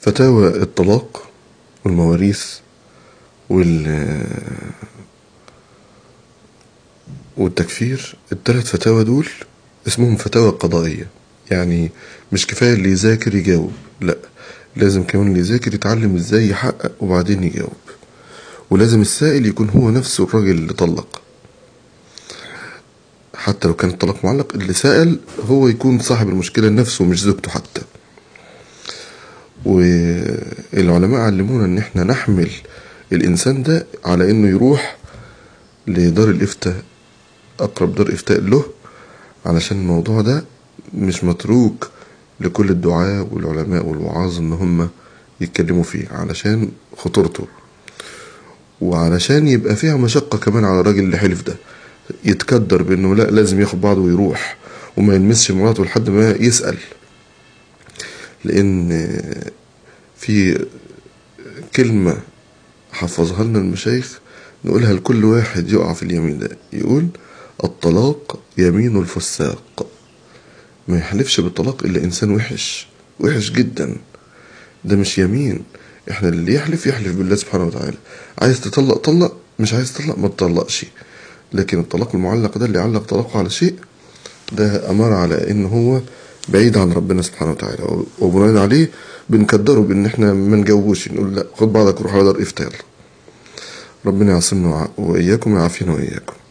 فتاوى الطلاق والمواريث وال والتكفير التلات فتاوى دول اسمهم فتاوى قضائية يعني مش كفاية اللي يذاكر يجاوب لا لازم كمان اللي يذاكر يتعلم ازاي يحقق وبعدين يجاوب ولازم السائل يكون هو نفسه الراجل اللي طلق حتى لو كان الطلاق معلق اللي سأل هو يكون صاحب المشكلة نفسه مش زوجته حتى والعلماء علمونا ان احنا نحمل الانسان ده على انه يروح لدار الافتاء اقرب دار افتاء له علشان الموضوع ده مش متروك لكل الدعاة والعلماء والوعاظ ان هم يتكلموا فيه علشان خطورته وعلشان يبقى فيها مشقة كمان على الراجل اللي حلف ده يتكدر بانه لا لازم ياخد بعضه ويروح وما يلمسش مراته لحد ما يسأل لان في كلمة حفظها لنا المشايخ نقولها لكل واحد يقع في اليمين ده يقول الطلاق يمين الفساق ما يحلفش بالطلاق الا انسان وحش وحش جدا ده مش يمين احنا اللي يحلف يحلف بالله سبحانه وتعالى عايز تطلق طلق مش عايز تطلق ما تطلقش لكن الطلاق المعلق ده اللي يعلق طلاقه على شيء ده أمارة على إن هو بعيد عن ربنا سبحانه وتعالى وبناء عليه بنكدره بإن إحنا ما نجاوبوش نقول لا خد بعضك روح على دار إفتاء ربنا يعصمنا وإياكم ويعافينا وإياكم